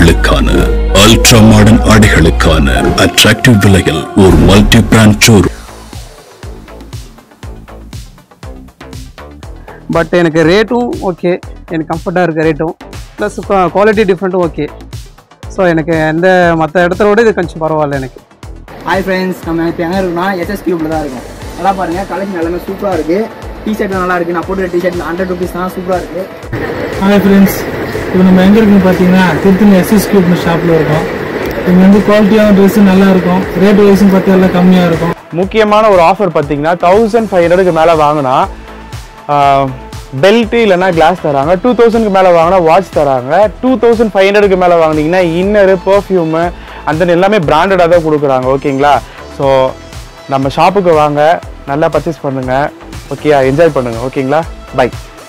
பெண்களுக்கான ultra modern ஆடைகளுக்கான attractive விலையில் ஒரு மல்டி பிராண்ட் ஷோரூம் பட் எனக்கு ரேட்டும் ஓகே எனக்கு கம்ஃபர்ட்டாக இருக்க ரேட்டும் ப்ளஸ் குவாலிட்டி டிஃப்ரெண்ட்டும் ஓகே ஸோ எனக்கு எந்த மற்ற இடத்துல விட இது கொஞ்சம் பரவாயில்ல எனக்கு ஹாய் ஃப்ரெண்ட்ஸ் நம்ம இப்போ எங்கே இருக்கோம்னா எஸ்எஸ் கியூப்ல தான் இருக்கும் நல்லா பாருங்க கலெக்ஷன் எல்லாமே சூப்பராக இருக்கு டிஷர்ட் நல்லா இருக்கு நான் போட்டுற டிஷர்ட் ஹண்ட்ரட் ருபீஸ் தான் சூப்பராக இருக்கு ஹாய் ஃப்ரெண்ட்ஸ் இப்போ நம்ம எங்கே இருக்குன்னு பார்த்தீங்கன்னா திருத்தணி எஸ்எஸ் கியூப்னு ஷாப்பில் இருக்கோம் இங்கே வந்து குவாலிட்டியான ட்ரெஸ்ஸு நல்லா இருக்கும் ரேட் வைஸும் பார்த்து எல்லாம் கம்மியாக இருக்கும் முக்கியமான ஒரு ஆஃபர் பார்த்தீங்கன்னா தௌசண்ட் ஃபைவ் ஹண்ட்ரடுக்கு மேலே வாங்கினா பெல்ட் இல்லைன்னா கிளாஸ் தராங்க டூ தௌசண்ட்க்கு மேலே வாங்கினா வாட்ச் தராங்க டூ தௌசண்ட் ஃபைவ் ஹண்ட்ரடுக்கு மேலே வாங்கினீங்கன்னா இன்னரு பர்ஃப்யூமு அந்த எல்லாமே பிராண்டடாக தான் கொடுக்குறாங்க ஓகேங்களா ஸோ நம்ம ஷாப்புக்கு வாங்க நல்லா பர்ச்சேஸ் பண்ணுங்க ஓகேயா என்ஜாய் பண்ணுங்க ஓகேங்களா பை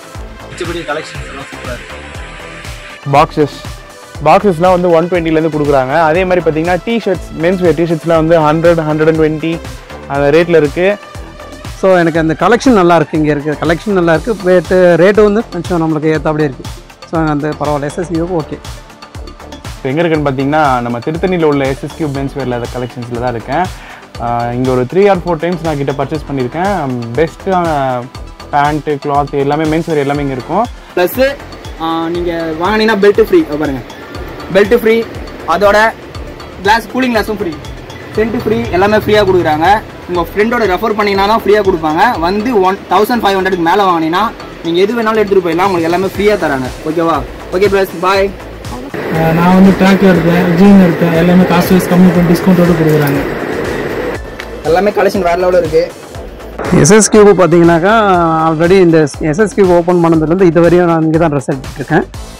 பாக்ஸஸ் பாக்ஸஸ்லாம் வந்து ஒன் டுவெண்ட்டிலேருந்து கொடுக்குறாங்க அதே மாதிரி பார்த்தீங்கன்னா டிஷர்ட்ஸ் மென்ஸ் வேர் டிஷர்ட்ஸ்லாம் வந்து ஹண்ட்ரட் ஹண்ட்ரட் அண்ட் டுவெண்ட்டி அந்த ரேட்டில் இருக்குது ஸோ எனக்கு அந்த கலெக்ஷன் நல்லா இருக்குது இங்கே இருக்குது கலெக்ஷன் நல்லா இருக்குது ரேட்டு ரேட்டு வந்து கொஞ்சம் நம்மளுக்கு ஏற்றாப்படியே இருக்குது ஸோ அந்த பரவாயில்ல எஸ்எஸ்சிக்கு ஓகே இப்போ எங்கே இருக்குன்னு பார்த்தீங்கன்னா நம்ம திருத்தணியில் உள்ள எஸ்எஸ்கியூ மென்ஸ் வேரில் அந்த கலெக்ஷன்ஸில் தான் இருக்கேன் இங்கே ஒரு த்ரீ ஆர் ஃபோர் டைம்ஸ் நான் கிட்ட பர்ச்சேஸ் பண்ணியிருக்கேன் பெஸ்ட்டான பேண்ட்டு கிளாத் எல்லாமே மென்ஸ் வேர் எல்லாமே இங்கே இருக்கும் ப்ளஸ்ஸு நீங்கள் வாங்கினீங்கன்னா பெல்ட் ஃப்ரீ பாருங்க பெல்ட் ஃப்ரீ அதோட கிளாஸ் கூலிங் கிளாஸும் ஃப்ரீ சென்ட் ஃப்ரீ எல்லாமே ஃப்ரீயாக கொடுக்குறாங்க உங்கள் ஃப்ரெண்டோட ரெஃபர் பண்ணிங்கன்னா தான் ஃப்ரீயாக கொடுப்பாங்க வந்து ஒன் தௌசண்ட் ஃபைவ் ஹண்ட்ரடுக்கு மேலே வாங்கினீங்கன்னா நீங்கள் எது வேணாலும் எடுத்துகிட்டு போயிடலாம் உங்களுக்கு எல்லாமே ஃப்ரீயாக தராங்க ஓகேவா ஓகே ப்ளஸ் பாய் அஹ் நான் வந்து ட்ராக் எடுத்தேன் ஜீன் எடுத்தேன் எல்லாமே காஸ்ட் வைஸ் கம்மி பண்ணி டிஸ்கவுண்ட்டோடு கொடுக்குறாங்க எல்லாமே கலெக்ஷன் வேறு லெவலில் இருக்குது எஸ்எஸ் கியூப் பார்த்தீங்கன்னாக்கா ஆல்ரெடி இந்த எஸ்எஸ் கியூப் ஓப்பன் பண்ணதுலேருந்து இது வரையும் நான் இங்கே தான் ட்ரெஸ் எடுத்துகிட்டு இருக்கேன்